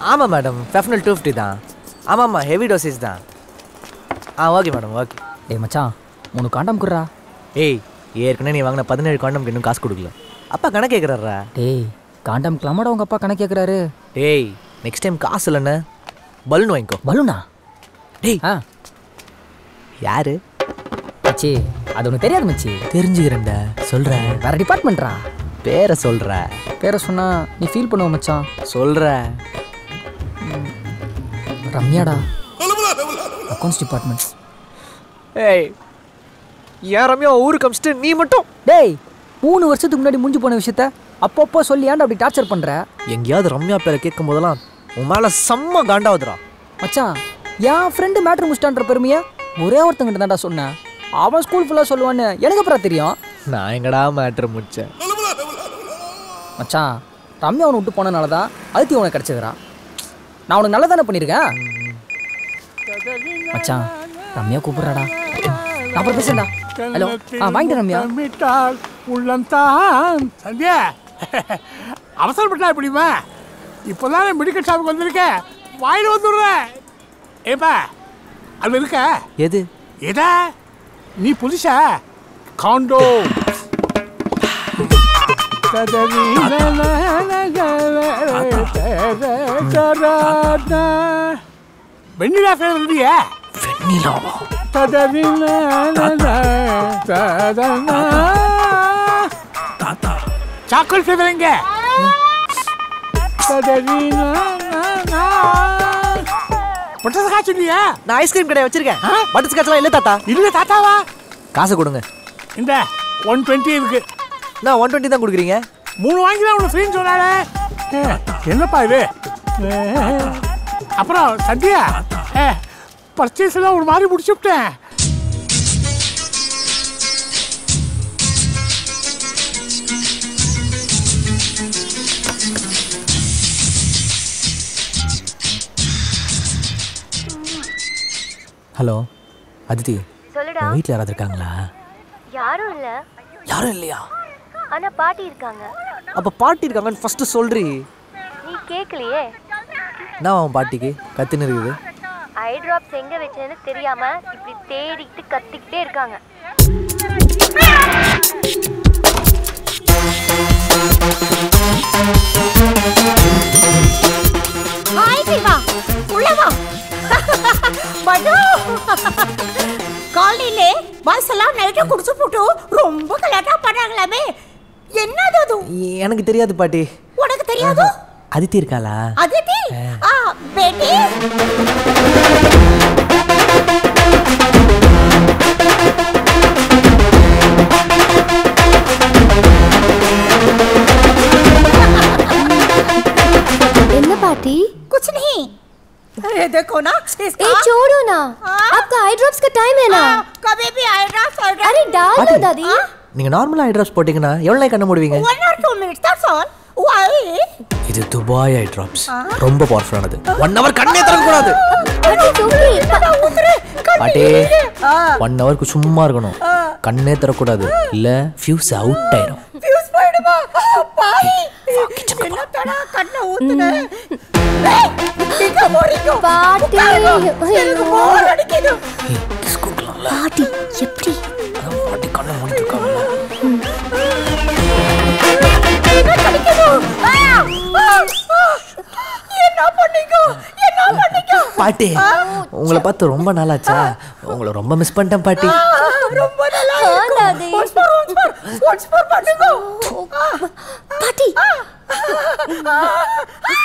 ஆமாம் madam ஃபெஃப்னல் two fifty தான் ஆமாம் ஆமாம் ஹெவி டோசேஜ் தான் ஆ ஓகே மேடம் ஓகே டேய் மச்சான் மூணு காண்டம் குடுறா ஏய் ஏற்கனவே நீ வாங்கின பதினேழு காண்டம்க்கு இன்னும் காசு கொடுக்கல அப்பா கணக்கு கேட்குறாரா டேய் காண்டம் கிளம்பட உங்க அப்பா கணக்கு கேட்குறாரு டேய் நெக்ஸ்ட் டைம் காசு இல்லைண்ணே பலூன் வாங்கிக்கோ பலூனா டேய் ஆ யாரு மச்சி அது உனக்கு தெரியாது மச்சி தெரிஞ்சுக்கிறேன்டா சொல்கிறேன் வேற டிபார்ட்மெண்ட்ரா பேரை சொல்கிற பேரை சொன்னா நீ ஃபீல் பண்ணுவ மச்சான் சொல்கிற ரம்யாடா அக்கௌண்ட்ஸ் டிபார்ட்மெண்ட் ஏய் ஏன் ரம்யா ஊருக்கு அமிச்சிட்டு நீ மட்டும் டேய் மூணு வருஷத்துக்கு முன்னாடி முடிஞ்சு போன விஷயத்த அப்பப்போ சொல்லி ஏன்டா அப்படி டார்ச்சர் பண்ற எங்கேயாவது ரம்யா பேரை கேட்கும் போதெல்லாம் உன் மேலே செம்ம காண்டாவுதுடா மச்சான் என் ஃப்ரெண்டு மேட்ரு முடிச்சிட்டான்ற பெருமையை ஒரே ஒருத்தங்கிட்ட தான்டா சொன்னேன் அவன் ஸ்கூல் ஃபுல்லாக சொல்லுவான்னு எனக்கு அப்புறம் தெரியும் நான் எங்கடா மேட்ரு முடிச்சேன் மச்சான் ரம்யா அவனை விட்டு போனனால தான் அழுத்தி உனக்கு கிடச்சிதுரா நான் உனக்கு நல்லா தானே பண்ணியிருக்கேன் மச்சான் ரம்யா கூப்பிட்றாடா நான் அப்புறம் பேசுறேன்டா ஹலோ ஆ வாங்கிட்டேன் ரம்யா மிட்டால் உள்ளந்தான் சந்தியா அவசரப்பட்டா எப்படிமா இப்போதான் மெடிக்கல் ஷாப்புக்கு வந்திருக்கேன் வாயில் வந்துடுறேன் ஏப்பா அது இருக்க எது எதா நீ புதுசா காண்டோ வெண்ணிலா ஃபேவர் இல்லையா வெண்ணிலாவா சாக்கோல் ஃபேவர் எங்க பட்டது காய்ச்சி இல்லையா நான் ஐஸ்கிரீம் கடை வச்சிருக்கேன் பட்டர் ஸ்காட்ச்லாம் இல்லை தாத்தா இல்ல தாத்தாவா காசை கொடுங்க இந்த ஒன் டுவெண்ட்டி இருக்கு நான் ஒன் டுவெண்ட்டி தான் கொடுக்குறீங்க மூணு வாங்கிதான் உனக்கு ஃப்ரீன்னு சொன்னாலே ஏ, என்னப்பா இது ஏ, அப்புறம் சத்யா பர்ச்சேஸ் எல்லாம் ஒரு மாதிரி முடிச்சு விட்டேன் ஹலோ அதித்தி சொல்லுடா உன் வீட்டில் யாராவது இருக்காங்களா யாரும் இல்ல யாரும் இல்லையா ஆனா பாட்டி இருக்காங்க அப்போ பாட்டி இருக்காங்கன்னு ஃபஸ்ட்டு சொல்றி நீ கேட்கலையே நான் அவன் பாட்டிக்கு கத்துன்னு இருக்குது ஐ டிராப்ஸ் எங்க வச்சேன்னு தெரியாம இப்படி தேடிக்கிட்டு கத்திக்கிட்டே இருக்காங்க ஹாய் சிவா உள்ள வா மது காலையிலே பாய்ஸ் எல்லாம் நைட்டு குடிச்சு போட்டு ரொம்ப கலாட்டா பண்ணாங்களாமே என்னது அது எனக்கு தெரியாது பாட்டி உனக்கு தெரியாது அதித்தி இருக்காளா அதித்தி ஆ பேட்டி என்ன பாட்டி कुछ नहीं अरे देखो ना ए इसका छोड़ो ना हाँ? आपका आई ड्रॉप्स का टाइम है ना हाँ, कभी भी आएगा साइड अरे डाल दो பாட்டி दादी நீங்கள் நார்மலாக ஐ ட்ராப்ஸ் போட்டிங்கன்னா எவ்வளோ நாள் கண்ண மூடுவீங்க वन और two minutes that's all why இது துபாய் ஐ ட்ராப்ஸ் ரொம்ப பவர்ஃபுல்லானது ஒன் ஹவர் கண்ணே திறக்கக்கூடாது But it's okay. उतरे பாட்டி ஒன் ஹவருக்கு சும்மா இருக்கணும் கண்ணே திறக்கூடாது இல்லை ஃபியூஸ் அவுட் ஆயிரும் फ्यूज போயிடுமா பாய் என்ன தடா கண்ண ஊத்துன ஏய் நீங்க போறீங்க பாட்டி. எனக்கு போர் அடிக்குது ஏய், kiss கொடுக்கலாம்ல பாட்டி எப்படி அதான் பாட்டி கண்ணை மூடிட்டு இருக்காங்கல்ல என்ன கிடைக்குது ஆ, ஆ, ஆ. என்ன பண்ணீங்க என்ன பண்ணீங்க பாட்டி உங்களை பார்த்து ரொம்ப நாளாச்சா உங்களை ரொம்ப மிஸ் பண்ணிட்டேன் பாட்டி ஆ, ரொம்ப நல்லா ஆ, இருக்கு தாதி. Once more once more once more பண்ணுங்க பாட்டி ஆ, ஆ, ஆ.